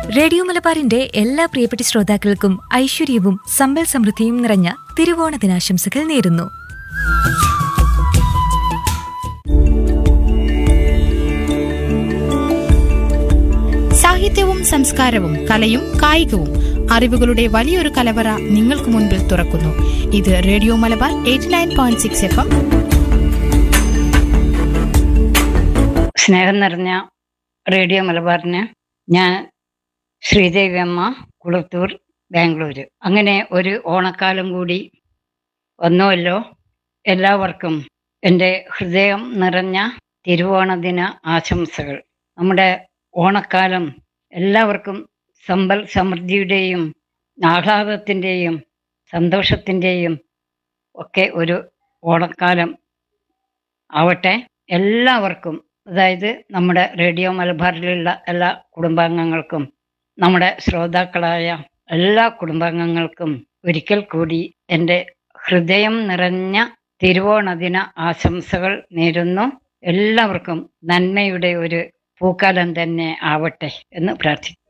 radio മലബാറിന്റെ എല്ലാ പ്രിയപ്പെട്ട ശ്രോതാക്കൾക്കും ഐശ്വര്യവും സമ്പൽ സമൃദ്ധിയും നിറഞ്ഞ തിരുവോണ ദിനാശംസകൾ നേരുന്നു സാഹിത്യവും സംസ്കാരവും കലയും കായികവും അറിവുകളുടെ വലിയൊരു കലവറ നിങ്ങൾക്ക് മുൻപിൽ തുറക്കുന്നു ഇത് radio Malabar eighty nine point six F M സ്നേഹം നിറഞ്ഞ റേഡിയോ മലബാറിന് ഞാൻ ശ്രീദേവി അമ്മ കുളത്തൂർ ബാംഗ്ലൂർ അങ്ങനെ ഒരു ഓണക്കാലം കൂടി വന്നുവല്ലോ എല്ലാവർക്കും എൻ്റെ ഹൃദയം നിറഞ്ഞ തിരുവോണ ദിന ആശംസകൾ നമ്മുടെ ഓണക്കാലം എല്ലാവർക്കും സമ്പൽ സമൃദ്ധിയുടെയും ആഹ്ലാദത്തിൻ്റെയും സന്തോഷത്തിൻ്റെയും ഒക്കെ ഒരു ഓണക്കാലം ആവട്ടെ എല്ലാവർക്കും അതായത് നമ്മുടെ റേഡിയോ മലബാറിലുള്ള എല്ലാ കുടുംബാംഗങ്ങൾക്കും നമ്മുടെ ശ്രോതാക്കളായ എല്ലാ കുടുംബാംഗങ്ങൾക്കും ഒരിക്കൽ കൂടി എൻ്റെ ഹൃദയം നിറഞ്ഞ തിരുവോണ ദിന ആശംസകൾ നേരുന്നു എല്ലാവർക്കും നന്മയുടെ ഒരു പൂക്കാലം തന്നെ ആവട്ടെ എന്ന് പ്രാർത്ഥിക്കുന്നു